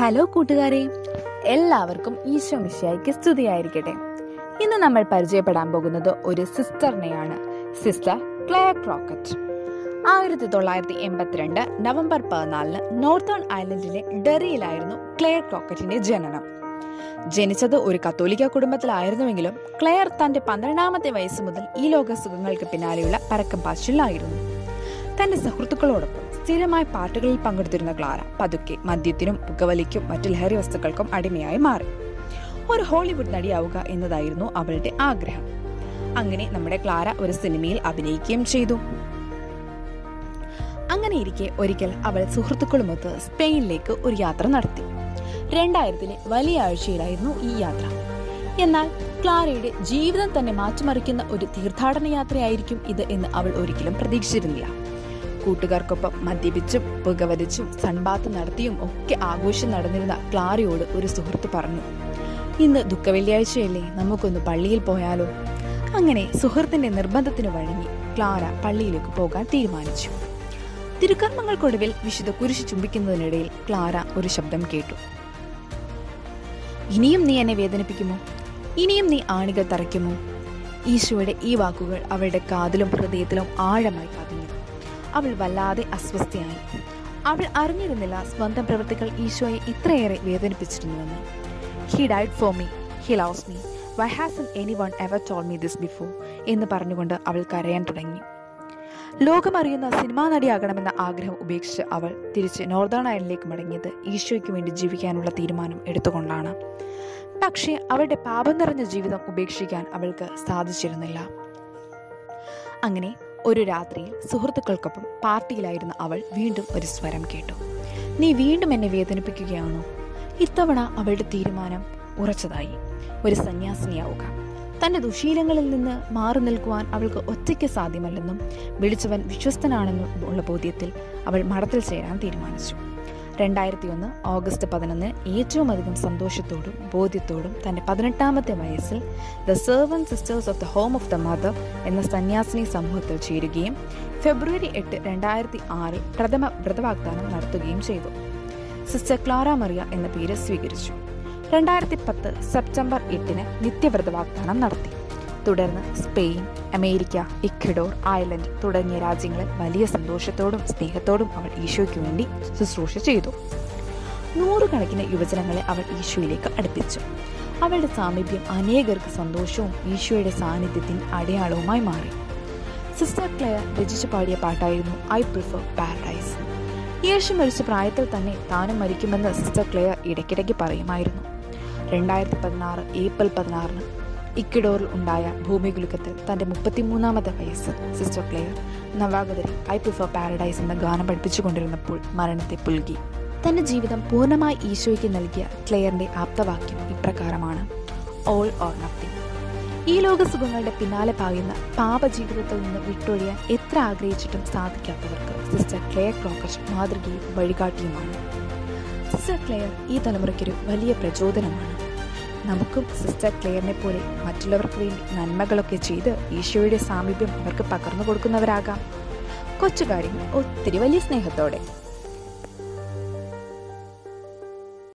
hello കൂട്ടുകാരെ എല്ലാവർക്കും ഈശോ മിശിയായിക്ക് സ്തുതിയായിരിക്കട്ടെ ഇന്ന് നമ്മൾ പരിചയപ്പെടാൻ പോകുന്നത് ഒരു സിസ്റ്ററിനെയാണ് സിസ്റ്റർ ക്ലെയർ ക്രോക്കറ്റ് ആയിരത്തി തൊള്ളായിരത്തി എൺപത്തിരണ്ട് നവംബർ പതിനാലിന് നോർത്തേൺ ഐലൻഡിലെ ഡെറിയിലായിരുന്നു ക്ലെയർ ക്രോക്കറ്റിന്റെ ജനനം ജനിച്ചത് ഒരു കത്തോലിക്ക കുടുംബത്തിലായിരുന്നുവെങ്കിലും ക്ലെയർ തന്റെ പന്ത്രണ്ടാമത്തെ വയസ്സ് മുതൽ ഈ ലോക സുഖങ്ങൾക്ക് പിന്നാലെയുള്ള പരക്കം പാച്ചിലായിരുന്നു തന്റെ സുഹൃത്തുക്കളോടൊപ്പം സ്ഥിരമായി പാർട്ടികളിൽ പങ്കെടുത്തിരുന്ന ക്ലാര പതുക്കെ മദ്യത്തിനും പുകവലിക്കും മറ്റു ലഹരി വസ്തുക്കൾക്കും അടിമയായി മാറി ഒരു ഹോളിവുഡ് നടിയാവുക എന്നതായിരുന്നു അവളുടെ ആഗ്രഹം അങ്ങനെ നമ്മുടെ ക്ലാര ഒരു സിനിമയിൽ അഭിനയിക്കുകയും ചെയ്തു അങ്ങനെ ഇരിക്കെ ഒരിക്കൽ അവൾ സുഹൃത്തുക്കളുമൊത്ത് സ്പെയിനിലേക്ക് ഒരു യാത്ര നടത്തി രണ്ടായിരത്തിലെ വലിയ ആഴ്ചയിലായിരുന്നു ഈ യാത്ര എന്നാൽ ക്ലാരയുടെ ജീവിതം തന്നെ മാറ്റിമറിക്കുന്ന ഒരു തീർത്ഥാടന യാത്രയായിരിക്കും ഇത് എന്ന് അവൾ ഒരിക്കലും പ്രതീക്ഷിച്ചിരുന്നില്ല കൂട്ടുകാർക്കൊപ്പം മദ്യപിച്ചും പുകവലിച്ചും സൺബാത്ത് നടത്തിയും ഒക്കെ ആഘോഷം നടന്നിരുന്ന ക്ലാരയോട് ഒരു സുഹൃത്ത് പറഞ്ഞു ഇന്ന് ദുഃഖവെള്ളിയാഴ്ചയല്ലേ നമുക്കൊന്ന് പള്ളിയിൽ പോയാലോ അങ്ങനെ സുഹൃത്തിന്റെ നിർബന്ധത്തിന് വഴങ്ങി ക്ലാര പള്ളിയിലേക്ക് പോകാൻ തീരുമാനിച്ചു തിരുക്കർമ്മങ്ങൾക്കൊടുവിൽ വിശുദ്ധ കുരിശ് ചുംബിക്കുന്നതിനിടയിൽ ക്ലാര ഒരു ശബ്ദം കേട്ടു ഇനിയും നീ എന്നെ വേദനിപ്പിക്കുമോ ഇനിയും നീ ആണികൾ തറയ്ക്കുമോ ഈശോയുടെ ഈ വാക്കുകൾ അവളുടെ കാതിലും ഹൃദയത്തിലും ആഴമായി പതിഞ്ഞു അവൾ വല്ലാതെ അസ്വസ്ഥയായി അവൾ അറിഞ്ഞിരുന്നില്ല സ്വന്തം പ്രവൃത്തികൾ ഈശോയെ ഇത്രയേറെ വേദനിപ്പിച്ചിരുന്നുവെന്ന് he died for me he loves me why hasn't anyone ever told me this before എന്ന് പറഞ്ഞുകൊണ്ട് അവൾ കരയാൻ തുടങ്ങി ലോകമറിയുന്ന സിനിമാ നടിയാകണമെന്ന ആഗ്രഹം ഉപേക്ഷിച്ച് അവൾ തിരിച്ച് നോർത്തേൺ ഐലൻഡിലേക്ക് മടങ്ങിയത് ഈശോയ്ക്ക് വേണ്ടി ജീവിക്കാനുള്ള തീരുമാനം എടുത്തുകൊണ്ടാണ് പക്ഷേ അവളുടെ പാപം നിറഞ്ഞ ജീവിതം ഉപേക്ഷിക്കാൻ അവൾക്ക് സാധിച്ചിരുന്നില്ല അങ്ങനെ ഒരു രാത്രിയിൽ സുഹൃത്തുക്കൾക്കൊപ്പം പാർട്ടിയിലായിരുന്ന അവൾ വീണ്ടും ഒരു സ്വരം കേട്ടു നീ വീണ്ടും എന്നെ വേദനിപ്പിക്കുകയാണോ ഇത്തവണ അവളുടെ തീരുമാനം ഉറച്ചതായി ഒരു സന്യാസിനിയാവുക തന്റെ ദുശീലങ്ങളിൽ നിന്ന് മാറി നിൽക്കുവാൻ അവൾക്ക് ഒറ്റയ്ക്ക് സാധ്യമല്ലെന്നും വിളിച്ചവൻ വിശ്വസ്തനാണെന്നും ഉള്ള ബോധ്യത്തിൽ അവൾ മഠത്തിൽ ചേരാൻ തീരുമാനിച്ചു രണ്ടായിരത്തി ഒന്ന് ഓഗസ്റ്റ് പതിനൊന്ന് ഏറ്റവും അധികം സന്തോഷത്തോടും ബോധ്യത്തോടും തന്റെ പതിനെട്ടാമത്തെ വയസ്സിൽ the servant sisters of the home of the mother എന്ന സന്യാസിനി സമൂഹത്തിൽ ചേരുകയും ഫെബ്രുവരി എട്ട് രണ്ടായിരത്തി ആറിൽ പ്രഥമ വ്രതവാഗ്ദാനം നടത്തുകയും ചെയ്തു സിസ്റ്റർ ക്ലാര മറിയ എന്ന പേര് സ്വീകരിച്ചു രണ്ടായിരത്തി പത്ത് സെപ്റ്റംബർ എട്ടിന് നിത്യവ്രത വാഗ്ദാനം നടത്തി തുടർന്ന് സ്പെയിൻ അമേരിക്ക ഇക്വഡോർ അയർലൻഡ് തുടങ്ങിയ രാജ്യങ്ങളിൽ വലിയ സന്തോഷത്തോടും സ്നേഹത്തോടും അവൾ ഈശോയ്ക്ക് വേണ്ടി ശുശ്രൂഷ ചെയ്തു നൂറുകണക്കിന് യുവജനങ്ങളെ അവൾ ഈശോയിലേക്ക് അടുപ്പിച്ചു അവളുടെ സാമീപ്യം അനേകർക്ക് സന്തോഷവും ഈശോയുടെ സാന്നിധ്യത്തിന് അടയാളവുമായി മാറി സിസ്റ്റർ ക്ലെയർ രചിച്ചു പാടിയ പാട്ടായിരുന്നു ഐ പ്രിഫർ പാരഡൈസ് യേശു മരിച്ച പ്രായത്തിൽ തന്നെ താനും മരിക്കുമെന്ന് സിസ്റ്റർ ക്ലെയർ ഇടയ്ക്കിടയ്ക്ക് പറയുമായിരുന്നു രണ്ടായിരത്തി പതിനാറ് ഏപ്രിൽ പതിനാറിന് ഇക്വഡോറിൽ ഉണ്ടായ ഭൂമികുലുക്കത്തിൽ തന്റെ മുപ്പത്തിമൂന്നാമത്തെ വയസ്സ് സിസ്റ്റർ ക്ലെയർ നവാഗതരി ഐ പ്രിഫർ പാരഡൈസ് എന്ന ഗാനം പഠിപ്പിച്ചുകൊണ്ടിരുന്നപ്പോൾ മരണത്തെ പുൽകി തന്റെ ജീവിതം പൂർണ്ണമായി ഈശോയ്ക്ക് നൽകിയ ക്ലെയറിന്റെ ആപ്തവാക്യം ഇപ്രകാരമാണ് ഓൾ ഓർ നത്തിങ് ഈ ലോക സുഖങ്ങളുടെ പിന്നാലെ പായുന്ന പാപജീവിതത്തിൽ നിന്ന് വിട്ടൊഴിയാൻ എത്ര ആഗ്രഹിച്ചിട്ടും സാധിക്കാത്തവർക്ക് സിസ്റ്റർ ക്ലെയർ ക്രോക്കച്ച് മാതൃകയും വഴികാട്ടിയുമാണ് സിസ്റ്റർ ക്ലെയർ ഈ തലമുറയ്ക്കൊരു വലിയ പ്രചോദനമാണ് നമുക്കും സിസ്റ്റർ ക്ലെയറിനെ പോലെ മറ്റുള്ളവർക്ക് വേണ്ടി നന്മകളൊക്കെ ചെയ്ത് ഈശോയുടെ സാമീപ്യം അവർക്ക് പകർന്നു കൊടുക്കുന്നവരാകാം കൊച്ചു കാര്യങ്ങൾ ഒത്തിരി വലിയ സ്നേഹത്തോടെ